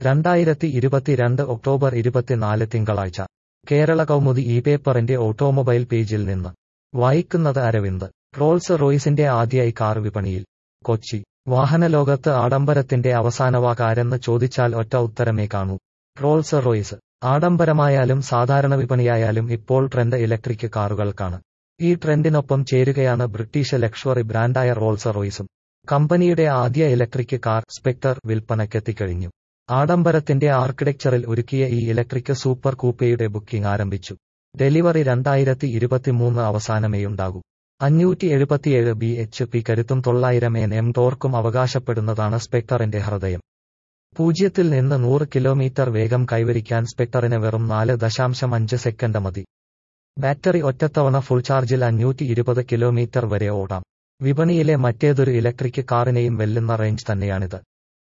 രണ്ടായിരത്തി ഇരുപത്തിരണ്ട് ഒക്ടോബർ ഇരുപത്തിനാല് തിങ്കളാഴ്ച കേരള കൗമുദി ഈ പേപ്പറിന്റെ ഓട്ടോമൊബൈൽ പേജിൽ നിന്ന് വായിക്കുന്നത് അരവിന്ദ് റോൾസ് റോയ്സിന്റെ ആദ്യമായി കാർ വിപണിയിൽ കൊച്ചി വാഹനലോകത്ത് ആഡംബരത്തിന്റെ അവസാനവാകാരെന്ന് ചോദിച്ചാൽ ഒറ്റ ഉത്തരമേ കാണൂ റോൾസ് റോയ്സ് ആഡംബരമായാലും സാധാരണ വിപണിയായാലും ഇപ്പോൾ ട്രെൻഡ് ഇലക്ട്രിക് കാറുകൾക്കാണ് ഈ ട്രെൻഡിനൊപ്പം ചേരുകയാണ് ബ്രിട്ടീഷ് ലക്ഷറി ബ്രാൻഡായ റോൾസ് റോയ്സും കമ്പനിയുടെ ആദ്യ ഇലക്ട്രിക് കാർ സ്പെക്ടർ വിൽപ്പനയ്ക്കെത്തിക്കഴിഞ്ഞു ആഡംബരത്തിന്റെ ആർക്കിടെക്ചറിൽ ഒരുക്കിയ ഈ ഇലക്ട്രിക് സൂപ്പർ കൂപ്പയുടെ ബുക്കിംഗ് ആരംഭിച്ചു ഡെലിവറി രണ്ടായിരത്തി ഇരുപത്തിമൂന്ന് അവസാനമേയുണ്ടാകൂ അഞ്ഞൂറ്റി എഴുപത്തിയേഴ് ബി എച്ച് പി കരുത്തും തൊള്ളായിരം എൻ എം ടോർക്കും അവകാശപ്പെടുന്നതാണ് സ്പെക്ടറിന്റെ ഹൃദയം പൂജ്യത്തിൽ നിന്ന് നൂറ് കിലോമീറ്റർ വേഗം കൈവരിക്കാൻ സ്പെക്ടറിന് വെറും നാല് ദശാംശം അഞ്ച് സെക്കൻഡ് മതി ബാറ്ററി ഒറ്റത്തവണ ഫുൾ ചാർജിൽ അഞ്ഞൂറ്റി ഇരുപത് കിലോമീറ്റർ വരെ ഓടാം വിപണിയിലെ മറ്റേതൊരു ഇലക്ട്രിക് കാറിനെയും വെല്ലുന്ന റേഞ്ച് തന്നെയാണിത്